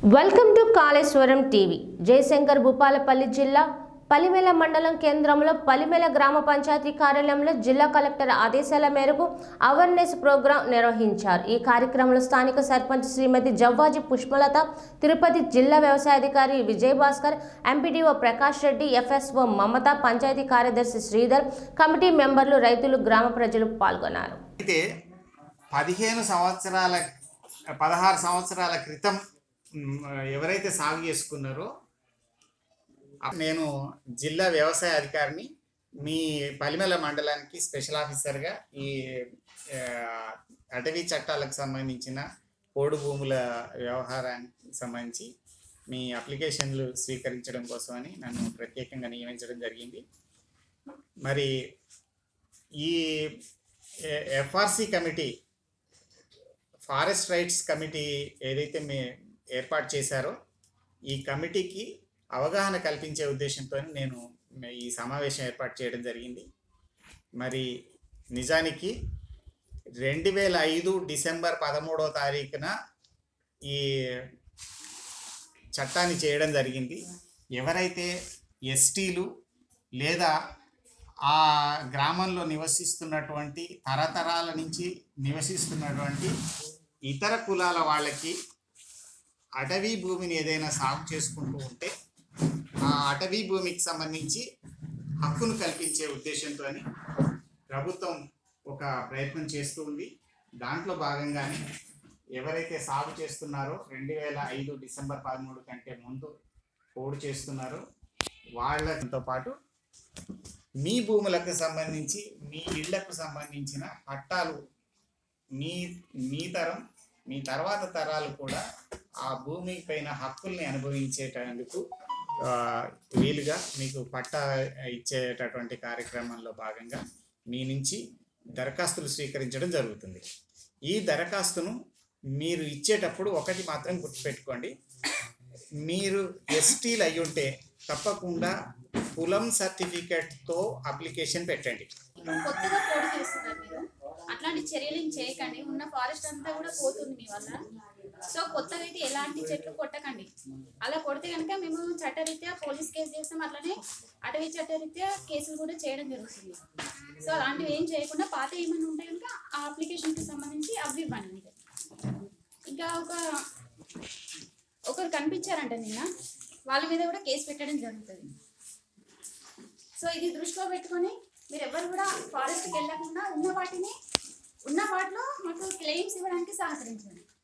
welcome to Kaleshwaram TV Jayashankar Bhupalpally జిల్లా పలిమెల మండలం కేంద్రంలో పలిమెల గ్రామ పంచాయతీ కార్యాలయంలో జిల్లా కలెక్టర్ ఆదేశాల మేరకు అవేర్నెస్ ప్రోగ్రాం నిర్వహించారు ఈ కార్యక్రమంలో స్థానిక సర్పంచ్ శ్రీమతి జవ్వాజీ పుష్పలత తిరుపతి జిల్లా వ్యవసాయాధికారి విజయభాస్కర్ ఎంపీడీఓ ప్రకాష్ రెడ్డి ఎఫ్ఎస్ఓ మమత పంచాయతీ కార్యదర్శి శ్రీధర్ కమిటీ మెంబర్లు రైతులు గ్రామ ప్రజలు పాల్గొన్నారు అయితే పదిహేను సంవత్సరాల పదహారు సంవత్సరాల క్రితం మ్, ఎవరైతే సాగు చేసుకున్నారో నేను జిల్లా వ్యవసాయ అధికారిని మీ పలిమెల మండలానికి స్పెషల్ ఆఫీసర్గా ఈ ఆ, అటవీ చట్టాలకు సంబంధించిన పోడు భూముల వ్యవహారానికి సంబంధించి మీ అప్లికేషన్లు స్వీకరించడం కోసమని నన్ను ప్రత్యేకంగా నియమించడం జరిగింది మరి ఈ FRC committee forest rights committee ఏదైతే మే ఏర్పాటు చేశారో ఈ కమిటీకి అవగాహన కల్పించే ఉద్దేశంతో నేను మే- ఈ సమావేశం ఏర్పాటు చేయడం జరిగింది మరి నిజానికి రెండు వేల ఐదు డిసెంబర్ పదమూడవ తారీఖున ఈ చట్టాన్ని చేయడం జరిగింది ఎవరైతే ఎస్టీలు లేదా ఆ గ్రామంలో నివసిస్తున్నటువంటి తరతరాల నుంచి నివసిస్తున్నటువంటి ఇతర కులాల వాళ్ళకి అటవీ భూమిని ఏదైనా సాగు చేసుకుంటూ ఉంటే ఆ అటవీ భూమికి సంబంధించి హక్కును కల్పించే ఉద్దేశంతో ప్రభుత్వం ఒక ప్రయత్నం చేస్తూ ఉంది దాంట్లో భాగంగానే ఎవరైతే సాగు చేస్తున్నారో రెండు వేల ఐదు డిసెంబర్ పదమూడు కంటే ముందు పోడు చేస్తున్నారో వాళ్ళతో పాటు మీ భూములకు సంబంధించి మీ ఇళ్లకు సంబంధించిన పట్టాలు మీ మీ తరం మీ తర్వాత తరాలు కూడా ఆ భూమి పైన హక్కుల్ని అనుభవించేటందుకు ఆ, వీలుగా మీకు పట్టా ఇచ్చేటటువంటి కార్యక్రమంలో భాగంగా మీ నుంచి దరఖాస్తులు స్వీకరించడం జరుగుతుంది ఈ దరఖాస్తును మీరు ఇచ్చేటప్పుడు ఒకటి మాత్రం గుర్తుపెట్టుకోండి మీరు ఎస్టీలు అయ్యుంటే తప్పకుండా కులం సర్టిఫికెట్తో అప్లికేషన్ పెట్టండి కొత్తగా పోటీ చేస్తున్నారు మీరు అట్లాంటి చర్యలు ఏం చేయకండి ఉన్న ఫారెస్ట్ అంతా కూడా పోతుంది మీ వల్ల సో కొత్తగా అయితే ఎలాంటి చెట్లు కొట్టకండి అలా కొడితే కనుక మేము చట్టరీత్యా పోలీస్ కేసు చేస్తాం అట్లనే అటవీ చట్టరీత్యా కేసులు కూడా చేయడం జరుగుతుంది సో అలాంటివి ఏం చేయకుండా పాత ఏమైనా ఉంటే కనుక ఆ అప్లికేషన్కి సంబంధించి అవి ఇవ్వండి మీరు ఇంకా ఒక ఒకరు కనిపించారంట నిన్న వాళ్ళ మీద కూడా కేసు పెట్టడం జరుగుతుంది సో ఇది దృష్టిలో పెట్టుకొని మీరు ఎవరు కూడా ఫారెస్ట్కి వెళ్ళకుండా ఉన్న వాటిని ఉన్న వాటిలో మాకు క్లెయిమ్స్ ఇవ్వడానికి సహకరించండి